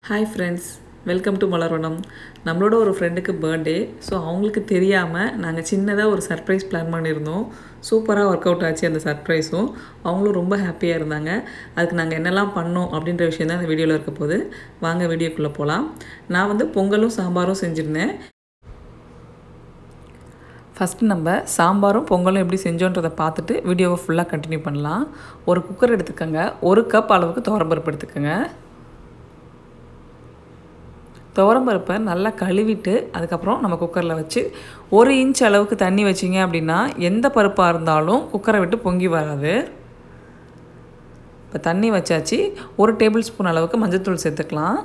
Hi friends welcome to Malarvanam நம்மளோட ஒரு ஃப்ரெண்டுக்கு பர்த்டே ஸோ அவங்களுக்கு தெரியாமல் நாங்கள் சின்னதாக ஒரு சர்ப்ரைஸ் பிளான் பண்ணியிருந்தோம் சூப்பராக ஒர்க் அவுட் ஆச்சு அந்த சர்ப்ரைஸும் அவங்களும் ரொம்ப ஹாப்பியாக இருந்தாங்க அதுக்கு நாங்கள் என்னெல்லாம் பண்ணோம் அப்படின்ற விஷயம் தான் இந்த வீடியோவில் இருக்க போது வாங்க வீடியோக்குள்ளே போகலாம் நான் வந்து பொங்கலும் சாம்பாரும் செஞ்சுருந்தேன் ஃபஸ்ட்டு நம்ம சாம்பாரும் பொங்கலும் எப்படி செஞ்சோன்றதை பார்த்துட்டு வீடியோவை ஃபுல்லாக கண்டினியூ பண்ணலாம் ஒரு குக்கர் எடுத்துக்கோங்க ஒரு கப் அளவுக்கு துவரம்பருப்பு எடுத்துக்கோங்க துவரம்பருப்பை நல்லா கழுவிட்டு அதுக்கப்புறம் நம்ம குக்கரில் வச்சு ஒரு இன்ச் அளவுக்கு தண்ணி வச்சிங்க அப்படின்னா எந்த பருப்பாக இருந்தாலும் குக்கரை விட்டு பொங்கி வராது இப்போ தண்ணி வச்சாச்சு ஒரு டேபிள் ஸ்பூன் அளவுக்கு மஞ்சள்தூள் சேர்த்துக்கலாம்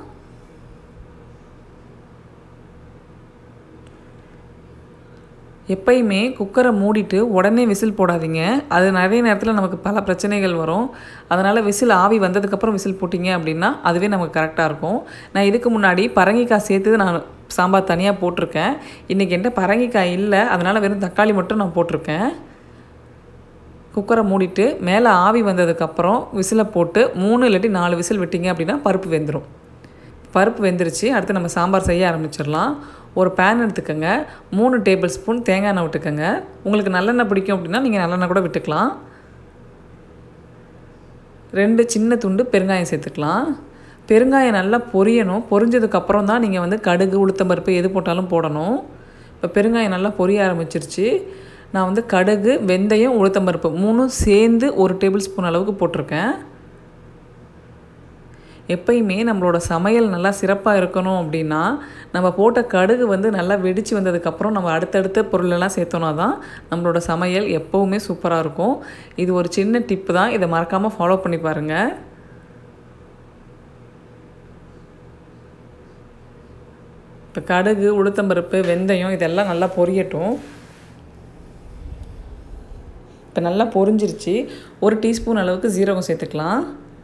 எப்பயுமே குக்கரை மூடிட்டு உடனே விசில் போடாதீங்க அது நிறைய நேரத்தில் நமக்கு பல பிரச்சனைகள் வரும் அதனால் விசில் ஆவி வந்ததுக்கப்புறம் விசில் போட்டிங்க அப்படின்னா அதுவே நமக்கு கரெக்டாக இருக்கும் நான் இதுக்கு முன்னாடி பரங்கிக்காய் சேர்த்து நான் சாம்பார் தனியாக போட்டிருக்கேன் இன்றைக்கி என்கிட்ட பரங்கிக்காய் இல்லை அதனால் வெறும் தக்காளி மட்டும் நான் போட்டிருக்கேன் குக்கரை மூடிட்டு மேலே ஆவி வந்ததுக்கப்புறம் விசிலை போட்டு மூணு இல்லாட்டி நாலு விசில் விட்டிங்க அப்படின்னா பருப்பு வெந்துடும் பருப்பு வெந்துருச்சு அடுத்து நம்ம சாம்பார் செய்ய ஆரம்பிச்சிடலாம் ஒரு பேன் எடுத்துக்கோங்க மூணு டேபிள் ஸ்பூன் தேங்காய் எண்ணெய் விட்டுக்கோங்க உங்களுக்கு நல்லெண்ணெய் பிடிக்கும் அப்படின்னா நீங்கள் நல்லெண்ணெய் கூட விட்டுக்கலாம் ரெண்டு சின்ன துண்டு பெருங்காயம் சேர்த்துக்கலாம் பெருங்காயம் நல்லா பொரியணும் பொரிஞ்சதுக்கப்புறம் தான் நீங்கள் வந்து கடுகு உளுத்தம்பருப்பு எது போட்டாலும் போடணும் இப்போ பெருங்காயம் நல்லா பொரிய ஆரம்பிச்சிருச்சு நான் வந்து கடுகு வெந்தயம் உளுத்தம்பருப்பு மூணும் சேர்ந்து ஒரு டேபிள் ஸ்பூன் அளவுக்கு போட்டிருக்கேன் எப்பயுமே நம்மளோட சமையல் நல்லா சிறப்பாக இருக்கணும் அப்படின்னா நம்ம போட்ட கடுகு வந்து நல்லா வெடித்து வந்ததுக்கப்புறம் நம்ம அடுத்தடுத்த பொருளெல்லாம் சேர்த்தோன்னா தான் நம்மளோட சமையல் எப்போவுமே சூப்பராக இருக்கும் இது ஒரு சின்ன டிப்பு தான் இதை மறக்காமல் ஃபாலோ பண்ணி பாருங்கள் இப்போ கடுகு உளுத்தம்பருப்பு வெந்தயம் இதெல்லாம் நல்லா பொரியட்டும் இப்போ நல்லா பொரிஞ்சிருச்சு ஒரு டீஸ்பூன் அளவுக்கு ஜீரகம் சேர்த்துக்கலாம்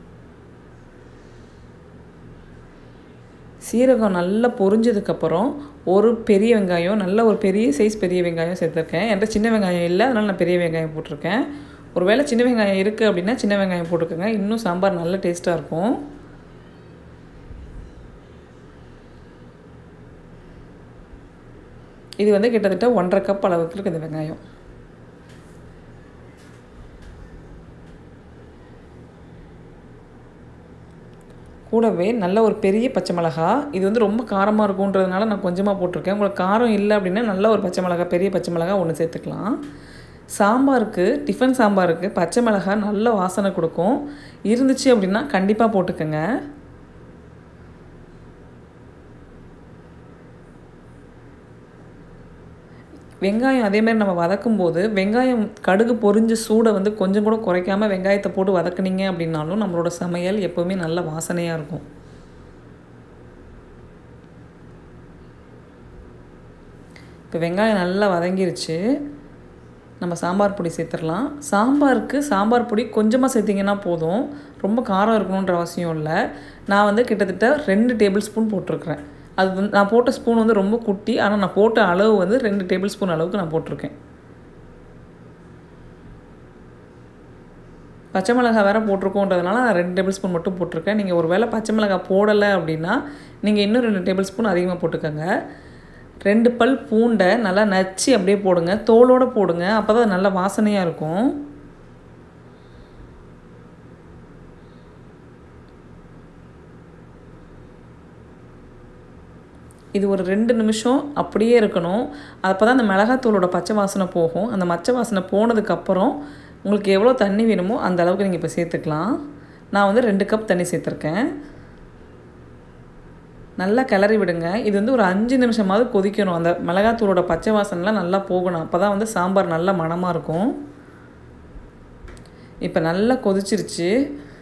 சீரகம் நல்லா பொரிஞ்சதுக்கப்புறம் ஒரு பெரிய வெங்காயம் நல்ல ஒரு பெரிய சைஸ் பெரிய வெங்காயம் சேர்த்துருக்கேன் என்கிட்ட சின்ன வெங்காயம் இல்லை அதனால் நான் பெரிய வெங்காயம் போட்டிருக்கேன் ஒரு வேளை சின்ன வெங்காயம் இருக்குது அப்படின்னா சின்ன வெங்காயம் போட்டுக்கோங்க இன்னும் சாம்பார் நல்ல டேஸ்ட்டாக இருக்கும் இது வந்து கிட்டத்தட்ட ஒன்றரை கப் அளவுக்கு இருக்குது இந்த வெங்காயம் கூடவே நல்ல ஒரு பெரிய பச்சை மிளகா இது வந்து ரொம்ப காரமாக இருக்குன்றதுனால நான் கொஞ்சமாக போட்டிருக்கேன் உங்களுக்கு காரம் இல்லை அப்படின்னா நல்ல ஒரு பச்சை மிளகா பெரிய பச்சை மிளகா ஒன்று சேர்த்துக்கலாம் சாம்பாருக்கு டிஃபன் சாம்பாருக்கு பச்சை மிளகா நல்ல வாசனை கொடுக்கும் இருந்துச்சு அப்படின்னா கண்டிப்பாக போட்டுக்கோங்க வெங்காயம் அதேமாதிரி நம்ம வதக்கும் போது வெங்காயம் கடுகு பொரிஞ்ச சூடை வந்து கொஞ்சம் கூட குறைக்காமல் வெங்காயத்தை போட்டு வதக்குனீங்க அப்படின்னாலும் நம்மளோட சமையல் எப்போவுமே நல்ல வாசனையாக இருக்கும் இப்போ வெங்காயம் நல்லா வதங்கிருச்சு நம்ம சாம்பார் பொடி சேர்த்துடலாம் சாம்பாருக்கு சாம்பார் பொடி கொஞ்சமாக சேர்த்திங்கன்னா போதும் ரொம்ப காரம் இருக்கணுன்ற அவசியம் இல்லை நான் வந்து கிட்டத்தட்ட ரெண்டு டேபிள் ஸ்பூன் போட்டிருக்கிறேன் அது வந்து நான் போட்ட ஸ்பூன் வந்து ரொம்ப குட்டி ஆனால் நான் போட்ட அளவு வந்து ரெண்டு டேபிள் ஸ்பூன் அளவுக்கு நான் போட்டிருக்கேன் பச்சை மிளகாய் வேறு போட்டிருக்கோன்றதுனால நான் ரெண்டு டேபிள் ஸ்பூன் மட்டும் போட்டிருக்கேன் நீங்கள் ஒரு வேளை பச்சை மிளகாய் போடலை அப்படின்னா நீங்கள் இன்னும் ரெண்டு டேபிள் ஸ்பூன் அதிகமாக போட்டுக்கோங்க ரெண்டு பல் பூண்டை நல்லா நச்சு அப்படியே போடுங்க தோலோடு போடுங்க அப்போ தான் நல்லா வாசனையாக இருக்கும் இது ஒரு ரெண்டு நிமிஷம் அப்படியே இருக்கணும் அப்போ தான் அந்த மிளகாத்தூளோட பச்சை வாசனை போகும் அந்த பச்சை வாசனை போனதுக்கப்புறம் உங்களுக்கு எவ்வளோ தண்ணி வேணுமோ அந்த அளவுக்கு நீங்கள் இப்போ சேர்த்துக்கலாம் நான் வந்து ரெண்டு கப் தண்ணி சேர்த்துருக்கேன் நல்லா கிளறி விடுங்க இது வந்து ஒரு அஞ்சு நிமிஷமாவது கொதிக்கணும் அந்த மிளகாத்தூளோட பச்சை வாசனைலாம் நல்லா போகணும் அப்போ தான் வந்து சாம்பார் நல்ல மணமாக இருக்கும் இப்போ நல்லா கொதிச்சிருச்சு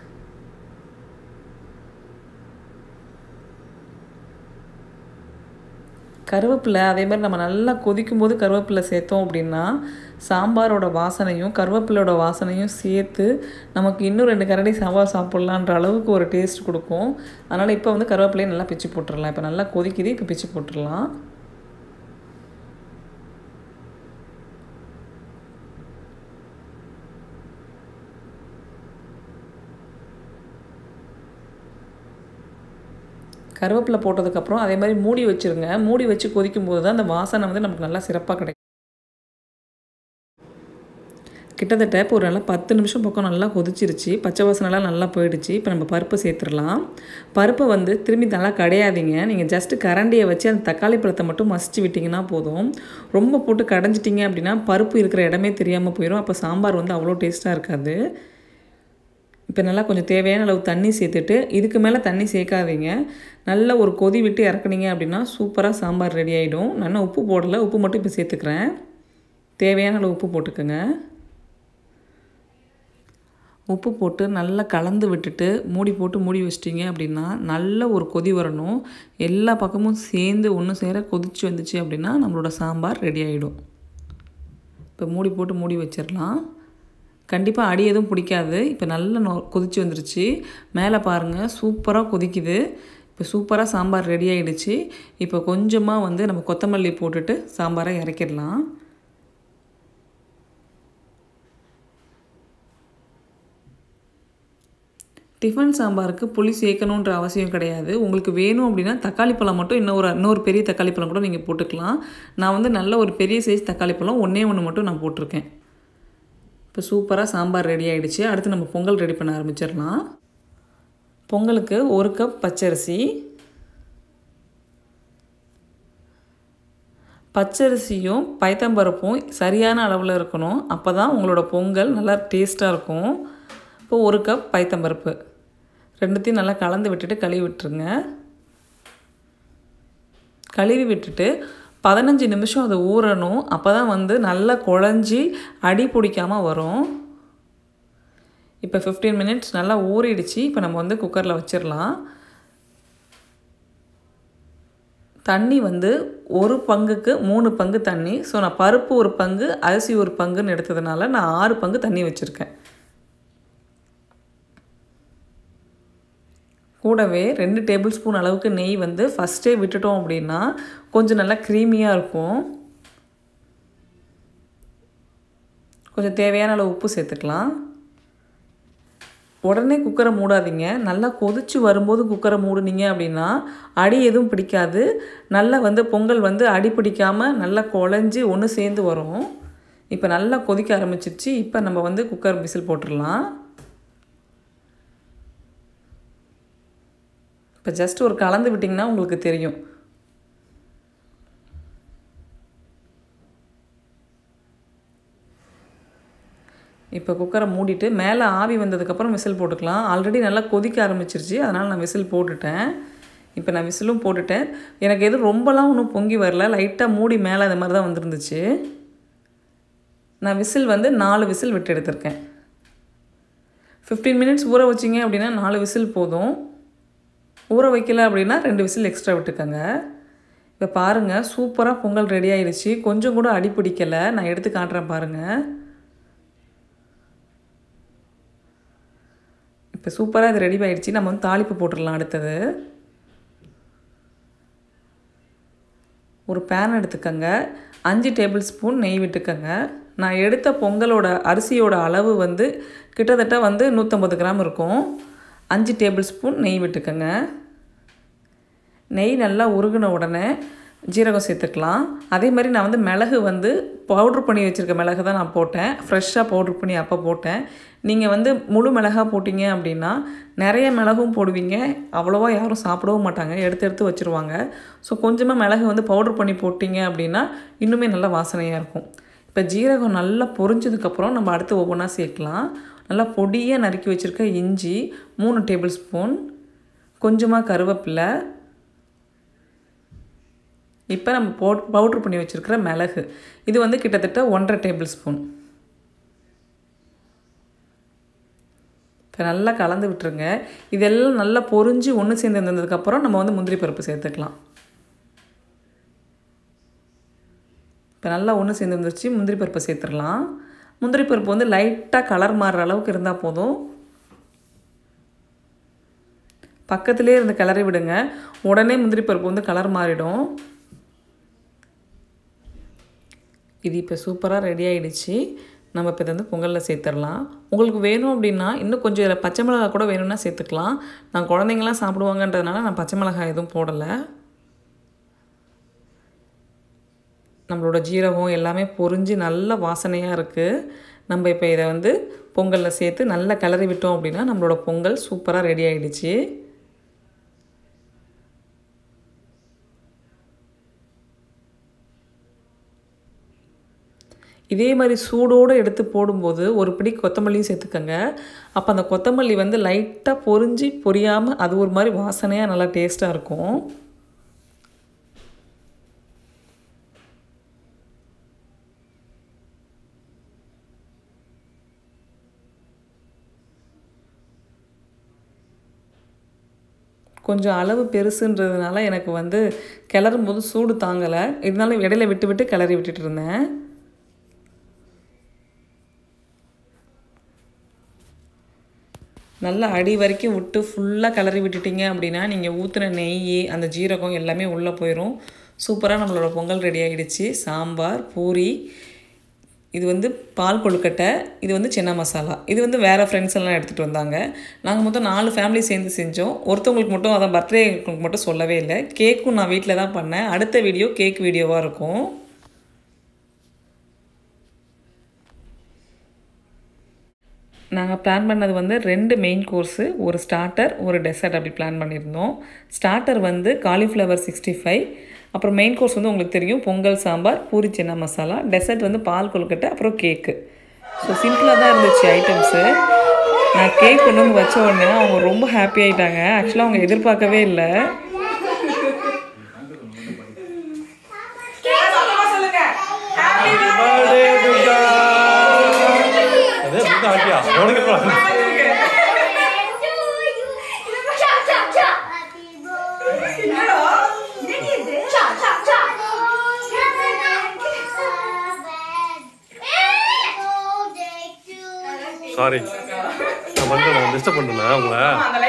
கருவேப்பிலை அதே மாதிரி நம்ம நல்லா கொதிக்கும் போது கருவேப்பிலை சேர்த்தோம் அப்படின்னா சாம்பாரோட வாசனையும் கருவேப்பிலோட வாசனையும் சேர்த்து நமக்கு இன்னும் ரெண்டு கரண்டி சாம்பார் சாப்பிட்லான்ற அளவுக்கு ஒரு டேஸ்ட் கொடுக்கும் அதனால் இப்போ வந்து கருவேப்பிலையை நல்லா பிச்சு போட்டுடலாம் இப்போ நல்லா கொதிக்குது இப்போ பிச்சு போட்டுடலாம் கருவேப்பிலை போட்டதுக்கப்புறம் அதே மாதிரி மூடி வச்சுருங்க மூடி வச்சு கொதிக்கும் போது தான் அந்த வாசனை வந்து நமக்கு நல்லா சிறப்பாக கிடைக்கும் கிட்டத்தட்ட இப்போ ஒரு நல்லா பத்து நிமிஷம் பக்கம் நல்லா கொதிச்சிருச்சு பச்சை வாசனைலாம் நல்லா போயிடுச்சு இப்போ நம்ம பருப்பை சேர்த்துடலாம் பருப்பை வந்து திரும்பி நல்லா கடையாதீங்க நீங்கள் ஜஸ்ட்டு கரண்டியை வச்சு அந்த தக்காளி பழத்தை மட்டும் மசிச்சு விட்டிங்கன்னா போதும் ரொம்ப போட்டு கடைஞ்சிட்டிங்க அப்படின்னா பருப்பு இருக்கிற இடமே தெரியாமல் போயிடும் அப்போ சாம்பார் வந்து அவ்வளோ டேஸ்ட்டாக இருக்காது இப்போ நல்லா கொஞ்சம் தேவையான அளவு தண்ணி சேர்த்துட்டு இதுக்கு மேலே தண்ணி சேர்க்காதீங்க நல்ல ஒரு கொதி விட்டு இறக்குனீங்க அப்படின்னா சூப்பராக சாம்பார் ரெடி ஆகிடும் நான் உப்பு போடலை உப்பு மட்டும் இப்போ சேர்த்துக்கிறேன் தேவையான அளவு உப்பு போட்டுக்கோங்க உப்பு போட்டு நல்லா கலந்து விட்டுட்டு மூடி போட்டு மூடி வச்சிட்டிங்க அப்படின்னா நல்ல ஒரு கொதி வரணும் எல்லா பக்கமும் சேர்ந்து ஒன்று சேர கொதிச்சு வந்துச்சு அப்படின்னா நம்மளோட சாம்பார் ரெடி ஆகிடும் இப்போ மூடி போட்டு மூடி வச்சிடலாம் கண்டிப்பாக அடி எதுவும் பிடிக்காது இப்போ நல்லா நொ கொதிச்சு வந்துருச்சு மேலே பாருங்கள் சூப்பராக கொதிக்குது இப்போ சூப்பராக சாம்பார் ரெடி ஆகிடுச்சு இப்போ கொஞ்சமாக வந்து நம்ம கொத்தமல்லி போட்டுட்டு சாம்பாரை இறக்கிடலாம் டிஃபன் சாம்பாருக்கு புளி சேர்க்கணுன்ற அவசியம் கிடையாது உங்களுக்கு வேணும் அப்படின்னா தக்காளி பழம் மட்டும் இன்னொரு இன்னொரு பெரிய தக்காளி பழம் கூட நீங்கள் போட்டுக்கலாம் நான் வந்து நல்ல ஒரு பெரிய சைஸ் தக்காளி பழம் ஒன்றே ஒன்று மட்டும் நான் போட்டிருக்கேன் இப்போ சூப்பராக சாம்பார் ரெடி ஆகிடுச்சு அடுத்து நம்ம பொங்கல் ரெடி பண்ண ஆரம்பிச்சிடலாம் பொங்கலுக்கு ஒரு கப் பச்சரிசி பச்சரிசியும் பைத்தம்பருப்பும் சரியான அளவில் இருக்கணும் அப்போ தான் உங்களோட பொங்கல் நல்லா டேஸ்ட்டாக இருக்கும் இப்போ ஒரு கப் பைத்தம்பருப்பு ரெண்டுத்தையும் நல்லா கலந்து விட்டுட்டு கழுவி விட்டுருங்க கழுவி விட்டுட்டு பதினஞ்சு நிமிஷம் அதை ஊறணும் அப்போ தான் வந்து நல்லா குழஞ்சி அடி பிடிக்காமல் வரும் இப்போ ஃபிஃப்டீன் மினிட்ஸ் நல்லா ஊறிடுச்சு இப்போ நம்ம வந்து குக்கரில் வச்சிடலாம் தண்ணி வந்து ஒரு பங்குக்கு மூணு பங்கு தண்ணி ஸோ நான் பருப்பு ஒரு பங்கு அரிசி ஒரு பங்குன்னு எடுத்ததுனால நான் ஆறு பங்கு தண்ணி வச்சுருக்கேன் கூடவே ரெண்டு டேபிள் ஸ்பூன் அளவுக்கு நெய் வந்து ஃபஸ்ட்டே விட்டுட்டோம் அப்படின்னா கொஞ்சம் நல்லா க்ரீமியாக இருக்கும் கொஞ்சம் தேவையான அளவு உப்பு சேர்த்துக்கலாம் உடனே குக்கரை மூடாதீங்க நல்லா கொதிச்சு வரும்போது குக்கரை மூடுனீங்க அப்படின்னா அடி எதுவும் பிடிக்காது நல்லா வந்து பொங்கல் வந்து அடி பிடிக்காமல் நல்லா குழஞ்சி ஒன்று சேர்ந்து வரும் இப்போ நல்லா கொதிக்க ஆரம்பிச்சிருச்சு இப்போ நம்ம வந்து குக்கர் விசில் போட்டுடலாம் இப்போ ஜஸ்ட் ஒரு கலந்து விட்டிங்கன்னா உங்களுக்கு தெரியும் இப்போ குக்கரை மூடிட்டு மேலே ஆவி வந்ததுக்கப்புறம் விசில் போட்டுக்கலாம் ஆல்ரெடி நல்லா கொதிக்க ஆரம்பிச்சிருச்சு அதனால் நான் விசில் போட்டுட்டேன் இப்போ நான் விசிலும் போட்டுட்டேன் எனக்கு எதுவும் ரொம்பலாம் ஒன்றும் பொங்கி வரல லைட்டாக மூடி மேலே அது மாதிரி தான் வந்துருந்துச்சு நான் விசில் வந்து நாலு விசில் விட்டு எடுத்திருக்கேன் ஃபிஃப்டீன் மினிட்ஸ் ஊற வச்சிங்க அப்படின்னா நாலு விசில் போதும் ஊற வைக்கல அப்படின்னா ரெண்டு விசில் எக்ஸ்ட்ரா விட்டுக்கோங்க இப்போ பாருங்கள் சூப்பராக பொங்கல் ரெடி ஆயிடுச்சு கொஞ்சம் கூட அடி பிடிக்கலை நான் எடுத்து காட்டுறேன் பாருங்கள் இப்போ சூப்பராக இது ரெடி ஆயிடுச்சு நம்ம வந்து தாளிப்பு போட்டுடலாம் அடுத்தது ஒரு பேன் எடுத்துக்கோங்க அஞ்சு டேபிள் ஸ்பூன் நெய் விட்டுக்கோங்க நான் எடுத்த பொங்கலோட அரிசியோட அளவு வந்து கிட்டத்தட்ட வந்து நூற்றம்பது கிராம் இருக்கும் அஞ்சு டேபிள் ஸ்பூன் நெய் விட்டுக்கோங்க நெய் நல்லா உருகின உடனே ஜீரகம் சேர்த்துக்கலாம் அதே மாதிரி நான் வந்து மிளகு வந்து பவுட்ரு பண்ணி வச்சுருக்க மிளகு தான் நான் போட்டேன் ஃப்ரெஷ்ஷாக பவுட்ரு பண்ணி அப்போ போட்டேன் நீங்கள் வந்து முழு மிளகா போட்டிங்க அப்படின்னா நிறைய மிளகும் போடுவீங்க அவ்வளோவா யாரும் சாப்பிடவும் மாட்டாங்க எடுத்து எடுத்து வச்சுருவாங்க ஸோ கொஞ்சமாக மிளகு வந்து பவுட்ரு பண்ணி போட்டிங்க அப்படின்னா இன்னுமே நல்லா வாசனையாக இருக்கும் இப்போ ஜீரகம் நல்லா பொரிஞ்சதுக்கப்புறம் நம்ம அடுத்து ஒவ்வொன்றா சேர்க்கலாம் நல்லா பொடியாக நறுக்கி வச்சுருக்க இஞ்சி மூணு டேபிள் ஸ்பூன் கொஞ்சமாக கருவேப்பிலை இப்போ நம்ம போட் பவுட்ரு பண்ணி வச்சுருக்கிற மிளகு இது வந்து கிட்டத்தட்ட ஒன்றரை டேபிள் ஸ்பூன் இப்போ நல்லா கலந்து விட்டுருங்க இதெல்லாம் நல்லா பொரிஞ்சு ஒன்று சேர்ந்து இருந்ததுக்கப்புறம் நம்ம வந்து முந்திரி பருப்பு சேர்த்துக்கலாம் இப்போ நல்லா ஒன்று சேர்ந்து வந்துருச்சு முந்திரி பருப்பை சேர்த்துடலாம் முந்திரி பருப்பு வந்து லைட்டாக கலர் மாறுற அளவுக்கு இருந்தால் போதும் பக்கத்துலேயே இருந்து கிளறி விடுங்க உடனே முந்திரி பருப்பு வந்து கலர் மாறிடும் இது இப்போ சூப்பராக ரெடி ஆகிடுச்சு நம்ம இப்போ இதை வந்து பொங்கலில் சேர்த்துடலாம் உங்களுக்கு வேணும் அப்படின்னா இன்னும் கொஞ்சம் இதில் பச்சை மிளகாய் கூட வேணும்னா சேர்த்துக்கலாம் நான் குழந்தைங்களாம் சாப்பிடுவாங்கன்றதுனால நான் பச்சை மிளகாய் எதுவும் போடலை நம்மளோட ஜீரகம் எல்லாமே பொரிஞ்சு நல்ல வாசனையாக இருக்குது நம்ம இப்போ இதை வந்து பொங்கலில் சேர்த்து நல்லா கிளறி விட்டோம் அப்படின்னா நம்மளோட பொங்கல் சூப்பராக ரெடி ஆகிடுச்சு இதே மாதிரி சூடோடு எடுத்து போடும்போது ஒரு பிடி கொத்தமல்லியும் சேர்த்துக்கங்க அப்போ அந்த கொத்தமல்லி வந்து லைட்டாக பொரிஞ்சு பொரியாமல் அது ஒரு மாதிரி வாசனையாக நல்லா டேஸ்ட்டாக இருக்கும் கொஞ்சம் அளவு பெருசுன்றதுனால எனக்கு வந்து கிளறும் போது சூடு தாங்கலை இருந்தாலும் இடையில விட்டு விட்டு கிளறி விட்டுட்டு இருந்தேன் நல்லா அடி வரைக்கும் விட்டு ஃபுல்லாக கிளறி விட்டுட்டீங்க அப்படின்னா நீங்கள் ஊற்றின நெய் அந்த ஜீரகம் எல்லாமே உள்ளே போயிடும் சூப்பராக நம்மளோட பொங்கல் ரெடி ஆகிடுச்சு சாம்பார் பூரி இது வந்து பால் கொழுக்கட்டை இது வந்து சின்ன மசாலா இது வந்து வேறு ஃப்ரெண்ட்ஸ் எல்லாம் எடுத்துகிட்டு வந்தாங்க நாங்கள் மொத்தம் நாலு ஃபேமிலி சேர்ந்து செஞ்சோம் ஒருத்தவங்களுக்கு மட்டும் அதான் பர்த்டேக்கு மட்டும் சொல்லவே இல்லை கேக்கும் நான் வீட்டில் தான் பண்ணேன் அடுத்த வீடியோ கேக் வீடியோவாக இருக்கும் நாங்கள் பிளான் பண்ணது வந்து ரெண்டு மெயின் கோர்ஸு ஒரு ஸ்டார்டர் ஒரு டெசர்ட் அப்படி பிளான் பண்ணியிருந்தோம் ஸ்டார்டர் வந்து காலிஃப்ளவர் சிக்ஸ்டி ஃபைவ் அப்புறம் மெயின் கோர்ஸ் வந்து உங்களுக்கு தெரியும் பொங்கல் சாம்பார் பூரி சின்ன மசாலா டெசர்ட் வந்து பால் கொழுக்கட்டை அப்புறம் கேக்கு ஸோ சிம்பிளாக தான் இருந்துச்சு ஐட்டம்ஸு நான் கேக் கொண்டு வந்து வச்ச உடனே அவங்க ரொம்ப ஹாப்பி ஆகிட்டாங்க ஆக்சுவலாக அவங்க எதிர்பார்க்கவே இல்லை அதே புத்தா ஆட்டியா உனக்கு எப்படி சாரி நான் பண்ணுறேன் நான் டிஸ்டர்ப் பண்ணுறேன் உங்களை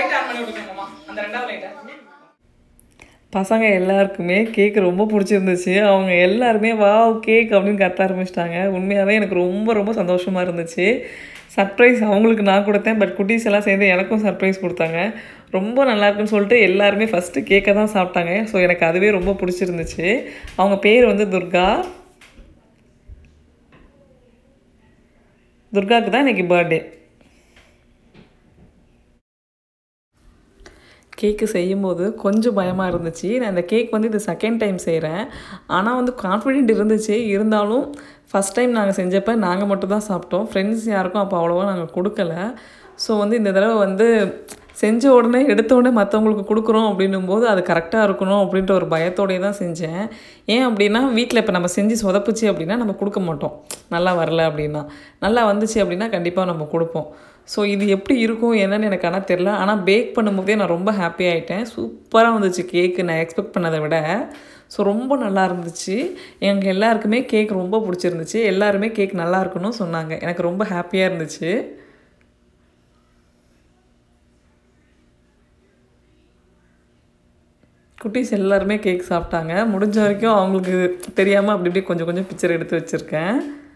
பசங்க எல்லாருக்குமே கேக் ரொம்ப பிடிச்சிருந்துச்சு அவங்க எல்லாருமே வாவ் கேக் அப்படின்னு கத்த ஆரம்பிச்சிட்டாங்க உண்மையாகவே எனக்கு ரொம்ப ரொம்ப சந்தோஷமாக இருந்துச்சு சர்ப்ரைஸ் அவங்களுக்கு நான் கொடுத்தேன் பட் குட்டீஸ் எல்லாம் சேர்ந்து எனக்கும் சர்ப்ரைஸ் கொடுத்தாங்க ரொம்ப நல்லா இருக்குன்னு சொல்லிட்டு எல்லாருமே ஃபஸ்ட்டு கேக்கை தான் சாப்பிட்டாங்க ஸோ எனக்கு அதுவே ரொம்ப பிடிச்சிருந்துச்சு அவங்க பேர் வந்து துர்கா துர்காவுக்கு தான் இன்றைக்கி பர்த்டே கேக்கு செய்யும்போது கொஞ்சம் பயமாக இருந்துச்சு நான் இந்த கேக் வந்து இது செகண்ட் டைம் செய்கிறேன் ஆனால் வந்து கான்ஃபிடென்ட் இருந்துச்சு இருந்தாலும் ஃபஸ்ட் டைம் நாங்கள் செஞ்சப்போ நாங்கள் மட்டும் தான் சாப்பிட்டோம் ஃப்ரெண்ட்ஸ் யாருக்கும் அப்போ அவ்வளோவா நாங்கள் கொடுக்கல ஸோ வந்து இந்த தடவை வந்து செஞ்ச உடனே எடுத்த உடனே மற்றவங்களுக்கு கொடுக்குறோம் அப்படின்னும் போது அது கரெக்டாக இருக்கணும் அப்படின்ற ஒரு பயத்தோடயே தான் செஞ்சேன் ஏன் அப்படின்னா வீட்டில் இப்போ நம்ம செஞ்சு சொதப்புச்சு அப்படின்னா நம்ம கொடுக்க மாட்டோம் நல்லா வரல அப்படின்னா நல்லா வந்துச்சு அப்படின்னா கண்டிப்பாக நம்ம கொடுப்போம் ஸோ இது எப்படி இருக்கும் என்னன்னு எனக்கு ஆனால் தெரில ஆனால் பேக் பண்ணும்போதே நான் ரொம்ப ஹாப்பி ஆகிட்டேன் சூப்பராக வந்துச்சு கேக்கு நான் எக்ஸ்பெக்ட் பண்ணதை விட ஸோ ரொம்ப நல்லா இருந்துச்சு எங்கள் எல்லாருக்குமே கேக் ரொம்ப பிடிச்சிருந்துச்சு எல்லாருமே கேக் நல்லா இருக்குன்னு சொன்னாங்க எனக்கு ரொம்ப ஹாப்பியாக இருந்துச்சு குட்டீஸ் எல்லாருமே கேக் சாப்பிட்டாங்க முடிஞ்ச வரைக்கும் அவங்களுக்கு தெரியாமல் அப்படி இப்படி கொஞ்சம் கொஞ்சம் பிக்சர் எடுத்து வச்சுருக்கேன்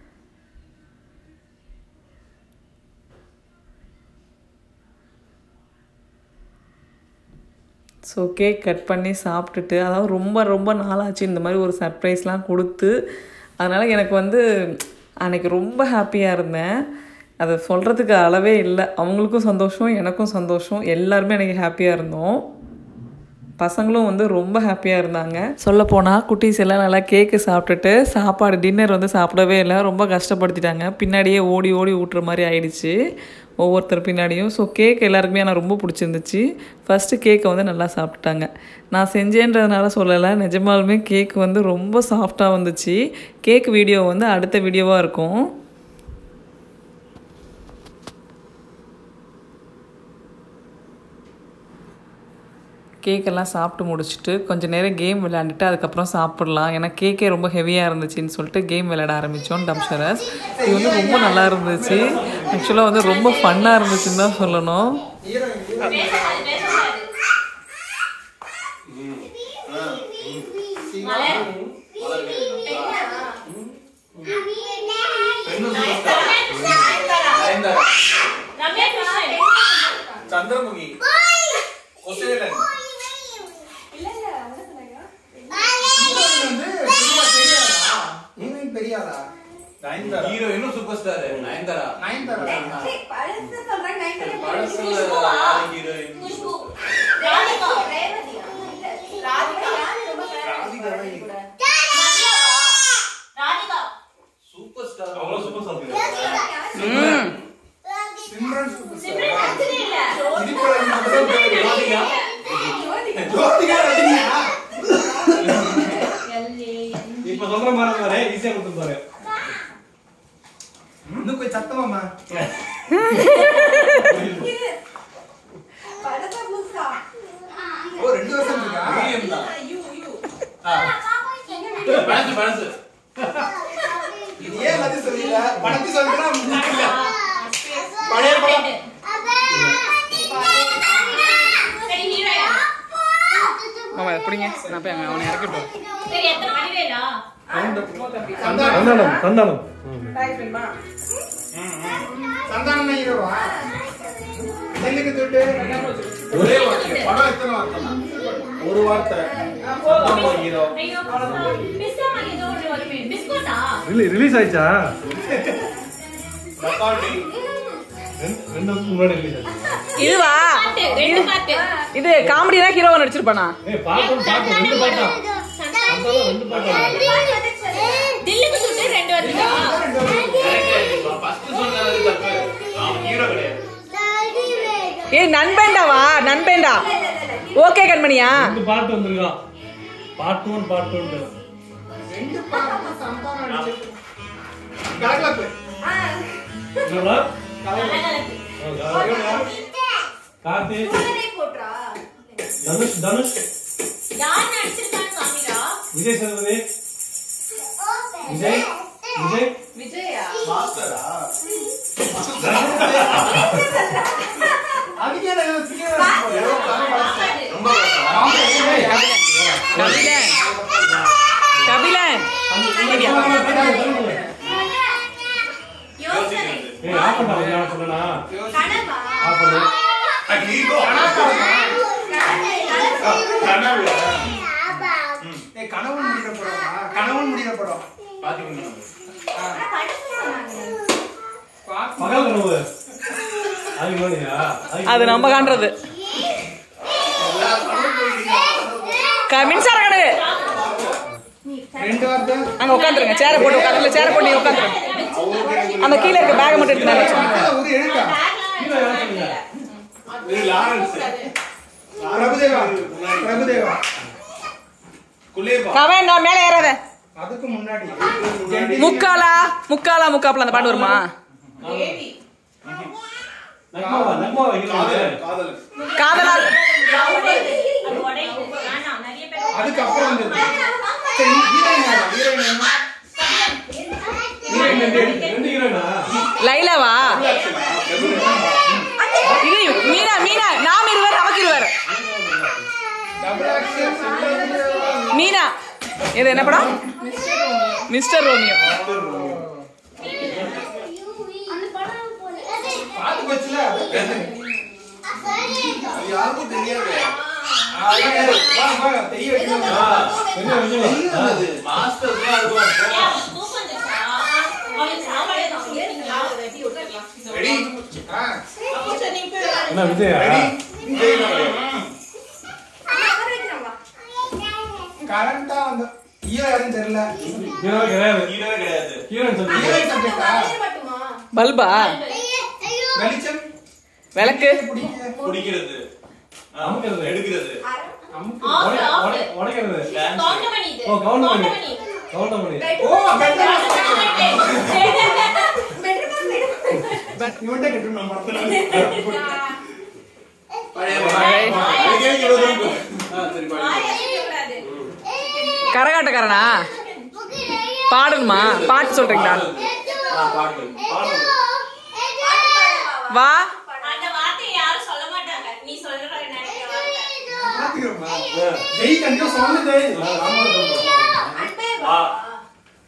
ஸோ கேக் கட் பண்ணி சாப்பிட்டுட்டு அதாவது ரொம்ப ரொம்ப நாளாச்சு இந்த மாதிரி ஒரு சர்ப்ரைஸ்லாம் கொடுத்து அதனால் எனக்கு வந்து அன்றைக்கி ரொம்ப ஹாப்பியாக இருந்தேன் அதை சொல்கிறதுக்கு அளவே இல்லை அவங்களுக்கும் சந்தோஷம் எனக்கும் சந்தோஷம் எல்லாருமே எனக்கு ஹாப்பியாக இருந்தோம் பசங்களும் வந்து ரொம்ப ஹாப்பியாக இருந்தாங்க சொல்லப்போனால் குட்டீஸ் எல்லாம் நல்லா கேக்கு சாப்பிட்டுட்டு சாப்பாடு டின்னர் வந்து சாப்பிடவே இல்லை ரொம்ப கஷ்டப்படுத்திட்டாங்க பின்னாடியே ஓடி ஓடி ஊட்டுற மாதிரி ஆயிடுச்சு ஒவ்வொருத்தர் பின்னாடியும் ஸோ கேக் எல்லாருக்குமே எனக்கு ரொம்ப பிடிச்சிருந்துச்சு ஃபஸ்ட்டு கேக்கை வந்து நல்லா சாப்பிட்டுட்டாங்க நான் செஞ்சேன்றதுனால சொல்லலை நிஜமாலுமே கேக் வந்து ரொம்ப சாஃப்டாக வந்துச்சு கேக் வீடியோ வந்து அடுத்த வீடியோவாக இருக்கும் கேக்கெல்லாம் சாப்பிட்டு முடிச்சுட்டு கொஞ்சம் நேரம் கேம் விளையாண்டுட்டு அதுக்கப்புறம் சாப்பிட்லாம் ஏன்னா கேக்கே ரொம்ப ஹெவியாக இருந்துச்சுன்னு சொல்லிட்டு கேம் விளையாட ஆரம்பித்தோம் டம்ஷரஸ் இது வந்து ரொம்ப நல்லா இருந்துச்சு ஆக்சுவலாக வந்து ரொம்ப ஃபன்னாக இருந்துச்சுன்னு தான் சொல்லணும் Mama. ரம்யா கிருஷ்ணன் சந்திரமுகி கொசேலன் ஹீரோயின் பெரிய ஆளா நயன்தாரா ஹீரோ இன்னும் சூப்பர் ஸ்டார் நயன்தாரா நயன்தாரா பழசுல யாரு heroine Khushbu Radhika Radhika super star அவ்வளோ சூப்பர் சாப்பிடுங்க ம் Simran super Simran star actually இல்ல திருப்பதி மட்டும் பேரு. ராதிகா ஜோதிகா ரஜினியா இப்போ சொல்ற மாதிரி பாரு ஈஸியாக கொடுத்துருப்பாரு இன்னும் கொஞ்சம் சத்தமாமா ஓ ரெண்டு வருஷம் இருக்கா வில்லியம் தான் பழசு பழசு இது ஏன் எல்லாத்தையும் சொல்லல படத்தை சொல்லிட்டா முடிஞ்சிருக்கல பழைய படம் சரி ஹீரோயா ஆமா பிடிங்க நான் போய் அங்க அவனை இறக்கிட்டோம் சரி எத்தனை மணிவேலா சந்தானம் சந்தானம் சந்தானம் ஹீரோவா நெல்லுக்கு தொட்டு ஒரே வார்த்தை படம் எத்தனை வார்த்தை ஒரு வார்த்தை சந்திரமுகி ஹீரோ ஐயோ பிஸ்கா ஏதோ ஒரு வருமே பிஸ்கோட்டா ரிலீஸ் ஆயிடுச்சா ரெக்கார்டிங் ரெண்டு ரெண்டு வருஷத்துக்கு முன்னாடி ரிலீஸ் ஆச்சு இதுவா பாட்டு ரெண்டு பாட்டு இது காமெடியா ஹீரோவா நடிச்சிருப்பானா ஏய் பாட்டு பாட்டு ரெண்டு பாட்டா சந்தானம் ரெண்டு பாட்டா தில்லுக்கு சுட்டு ரெண்டு வருதா ஃபர்ஸ்ட் சொன்னது தப்பு அவன் ஹீரோ கிடையாது ஏய் நண்பேண்டாவா நண்பேண்டா ஓகே கண்மணியா ரெண்டு பாட்டு வந்திருக்கான் பார்ட் ஒன் பார்ட் ஒன் ரெண்டு பாட்டு சந்தானம் நடிச்சிருக்கு. கலகலப்பு என்னடா கலகலப்பு. கார்த்தி தனுஷ் தனுஷ் யார் நடிச்சிருக்கான்னு காமிடா விஜய் சேதுபதி விஜய் விஜய் மாஸ்டரா அதுக்கு என்ன ஏதோ சீக்கிரம் ஏதோ கதை படம். ரொம்ப கபிலன் கபிலன் யோசனை ஏய் ஆஃப் பண்ணா நான் சொன்னனா கனவா ஆஃப் பண்ணு ஹீரோ கனவு ஏய், கணவன் முடிகிற படமா கணவன் முடிகிற படம் பாத்தீங்கன்னா பாத்து- பகல் கனவு அது மாதிரியா அது நம்ம காண்றது க- மின்சார கனவு ரெண்டு வார்த்தை அங்க உட்காந்துருங்க சேர போட்டு உட்காந்து சேர போட்டு நீங்க உட்காந்துருங்க அந்த கீழே இருக்க பேக்கை மட்டும் எடுத்து மேல வச்சுக்கோங்க. அதுல ஒரு எழுத்தா கீழே யார் சொன்னீங்க இது லாரன்ஸ் பிரபுதேவா பிரபுதேவா குலேபா கவன் நான் மேலே ஏறாத அதுக்கு முன்னாடி ஜென்டில் முக்காலா முக்காலா முக்காப்புல அந்த பாட்டு வருமா நக்மாவா நக்மாவா ஹீரோ காதல் காதல் காதலால் அது உடையுது வேணாம் நிறைய பேர் அதுக்கப்புறம் வந்தது சரி ஹீரோயின் யாரா? ஹீரோயின் என்ன? ஹீரோயின் ரெண்டு எழுத்து. ரெண்டு ஹீரோனா லைலாவா இது மீனா மீனா நாம் இருவர் நமக்கு இருவர் டபுள் ஆக்ஷன் சிங்கிள் மீனா இது என்ன படம் மிஸ்டர் ரோமியோ பாத்து போச்சுல அது யாருக்கும் தெரியாது வா, வா, தெரிய வைக்கணும். என்ன விஜய் அது மாஸ்டர் தான் இருக்கும் ஏன் தூக்கம் வந்துச்சா அவளுக்கு சாப்பாடே தான் கொடுத்தீங்களா? ரெடி ஆ, என்ன விஜயா விஜய் நகர். கரண்டா வந்து ஹீரோ யாருன்னு தெரியல ஹீரோ கிடையாது ஹீரோவே கிடையாது ஹீரோயின் சொல்லி ஹீரோயின் சப்ஜெக்டா பல்பா வெளிச்சம் விளக்கு பிடிக்க குடிக்கிறது ஆ, அமுக்கிறது. எடுக்கிறது அமுக்கு. ஆஃப், உடை- ஆஃப். உடை- உடைக்கிறது கவுண்டமணி இது. ஓ கவுண்டமணி கவுண்டமணி. கவுண்டமணி ஓ பெட்ரூம் கவுண்டமணி. இவன்ட்ட கெட்டுரும் நம்ம படத்துல பழைய பழைய- படம். அதுக்கே இவ்வளவு தூரம் போ. ஆ, சரி பழைய வாயை படம். அசைக்கக்கூடாது. கரகாட்டக்காரனா பாடணுமா பாட்டு சொல்றீங்களா ஆ, பாட்டு பாடல் வா அந்த வார்த்தையை யாரும் சொல்ல மாட்டாங்க நீ சொல்ற நினைக்கிற வார்த்தை பாத்துக்கிறோமா ஜெய் கண்டிப்பா சொன்னது அன்பே வா. வா.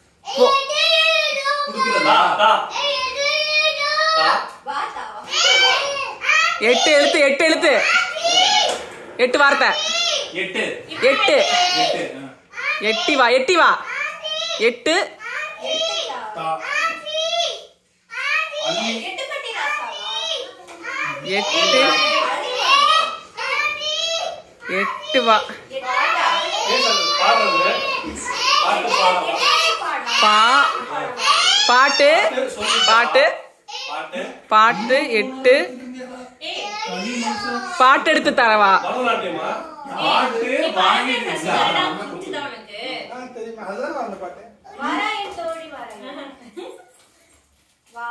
குடுக்கிறதா? தா. தா. வாத்தாவா? எட்டு எழுத்து எட்டு எழுத்து எட்டு வார்த்தை எட்டு எட்டு எட்டு ஆ. எட்டி வா எட்டி வா எட்டு எட்டுப்பட்டி ராசாவா எட்டு எட்டு வா பேசுறது, பாடுறது பாட்டு பாடலாம் பா பாட்டு பாட்டு பாட்டு பாட்டு எட்டு பாட்டு எடுத்து தரவா பரதநாட்டியமா பாட்டு வாங்கி புரிஞ்சுதா உனக்கு ஆ, தெரியுமா அதுதான் அந்த பாட்டு வாரா என் தோழி வாரா வா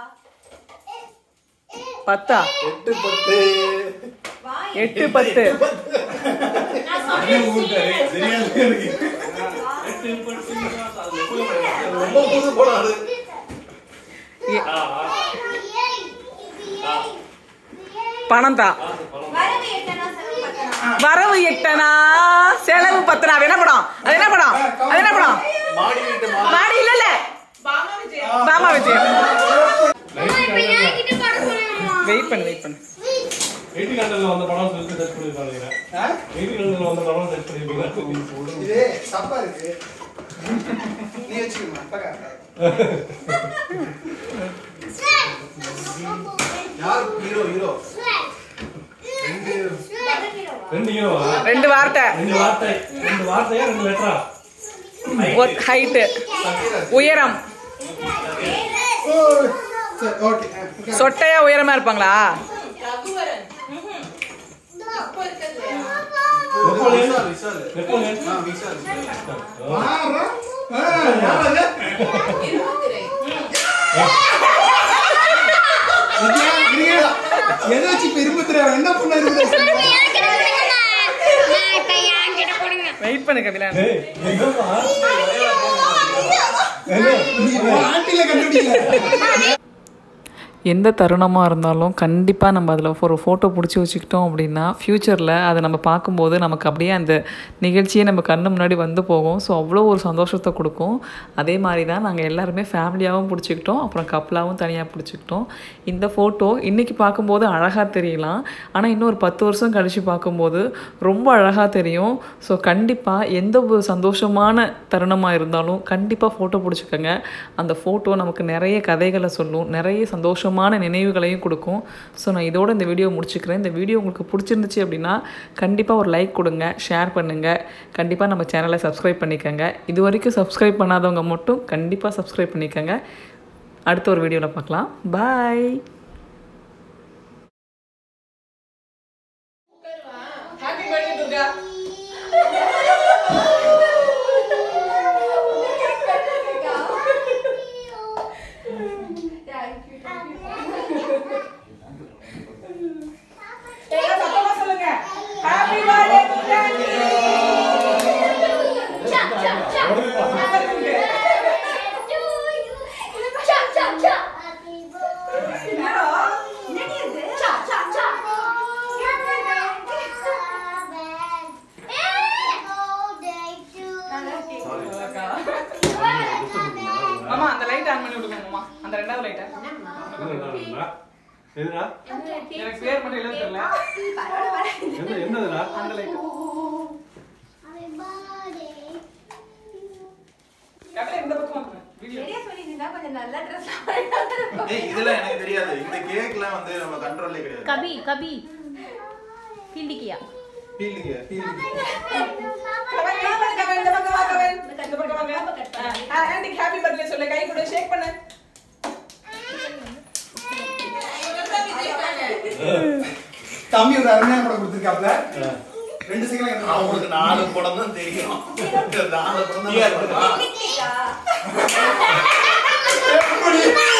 பத்தா எட்டு பத்து வா எட்டு பத்து நான் சொல்றேன் தெரியாது எனக்கு ரொம்ப புது படம் அது பணம் தா வரவு எட்டனா செலவு பத்தனா வரவு எட்டனா செலவு பத்தனா அது என்ன படம் அது என்ன படம் அது என்ன படம் மாடி வீட்டு மா மாடி இல்ல இல்ல பாமா விஜய் வெயிட் பண்ணு வெயிட் பண்ணு எயிட்டி கண்டல்ல வந்த படம் சொல்லி சர்ச் பண்ணிருக்காங்க ஆ? எயிட்டி கண்டல்ல வந்த படம் சர்ச் பண்ணிருக்கீங்க இது தப்பா இருக்கு நீ வச்சுக்கணும் அப்பா யார் ஹீரோ ஹீரோ ரெண்டு ரெண்டு ஹீரோவா ரெண்டு வார்த்தை ரெண்டு வார்த்தை ரெண்டு வார்த்தையா ரெண்டு லெட்டரா ஹைட்டு உயரம் ஓ சரி ஓகே சொட்டையா உயரமா இருப்பாங்களா நெப்போலியன் விசால் நெப்போலியன் ஆ விசால் வாரா ஆ யார் அது விஜயா, இருங்க. எதை வச்சு இப்ப இரும்பு தெரியாது என்ன பொண்ணு இருக்குது வெயிட் பண்ணு கபிலன் ஏய் எங்கப்பா நீ ஆண்டில கண்டுபிடிக்கல எந்த தருணமாக இருந்தாலும் கண்டிப்பாக நம்ம அதில் ஒரு ஃபோட்டோ பிடிச்சி வச்சுக்கிட்டோம் அப்படின்னா ஃப்யூச்சரில் அதை நம்ம பார்க்கும்போது நமக்கு அப்படியே அந்த நிகழ்ச்சியே நம்ம கண்ணு முன்னாடி வந்து போகும் ஸோ அவ்வளோ ஒரு சந்தோஷத்தை கொடுக்கும் அதே மாதிரி தான் நாங்கள் எல்லாருமே ஃபேமிலியாகவும் பிடிச்சிக்கிட்டோம் அப்புறம் கப்பலாகவும் தனியாக பிடிச்சிக்கிட்டோம் இந்த ஃபோட்டோ இன்றைக்கி பார்க்கும்போது அழகாக தெரியலாம் ஆனால் இன்னும் ஒரு பத்து வருஷம் கழித்து பார்க்கும்போது ரொம்ப அழகாக தெரியும் ஸோ கண்டிப்பாக எந்த ஒரு சந்தோஷமான தருணமாக இருந்தாலும் கண்டிப்பாக ஃபோட்டோ பிடிச்சிக்கோங்க அந்த ஃபோட்டோ நமக்கு நிறைய கதைகளை சொல்லும் நிறைய சந்தோஷமான நினைவுகளையும் கொடுக்கும் ஸோ நான் இதோட இந்த வீடியோ முடிச்சுக்கிறேன் இந்த வீடியோ உங்களுக்கு பிடிச்சிருந்துச்சு அப்படின்னா கண்டிப்பாக ஒரு லைக் கொடுங்க ஷேர் பண்ணுங்கள் கண்டிப்பாக நம்ம சேனலை சப்ஸ்கிரைப் பண்ணிக்கோங்க இது வரைக்கும் சப்ஸ்கிரைப் பண்ணாதவங்க மட்டும் கண்டிப்பாக சப்ஸ்கிரைப் பண்ணிக்கோங்க அடுத்த ஒரு வீடியோவில் பார்க்கலாம் பாய் ஹாப்பி பர்த்டே துர்கா சொல்லுங்க ஹாப்பி பர்த்டே துர்கா மாமா அந்த லைட் ஆன் பண்ணி விடுங்க மாமா அந்த ரெண்டாவது லைட்டை எதுடா எனக்கு பேர் மட்டும் இல்லைன்னு தெரியல என்ன என்னதுடா அந்த லைட் கரெக்டாக இந்த பக்கம் வந்துருங்க வீடியோ ஏய் இதெல்லாம் எனக்கு தெரியாது இந்த கேக்லாம் வந்து நம்ம கண்ட்ரோல்லே கிடையாது கபி கபி ஃபீல்டிக்கியா ஃபீலிங்க ஃபீலிங்க ஹாப்பி பர்த்டே சொல்லு கை கொடு ஷேக் பண்ணு தம்பி ஒரு அருமையான படம் கொடுத்துருக்காப்ல ரெண்டு செகண்ட் அவங்களுக்கு நாலு படம் தான் தெரியும் நாலு படம் தான் எப்படி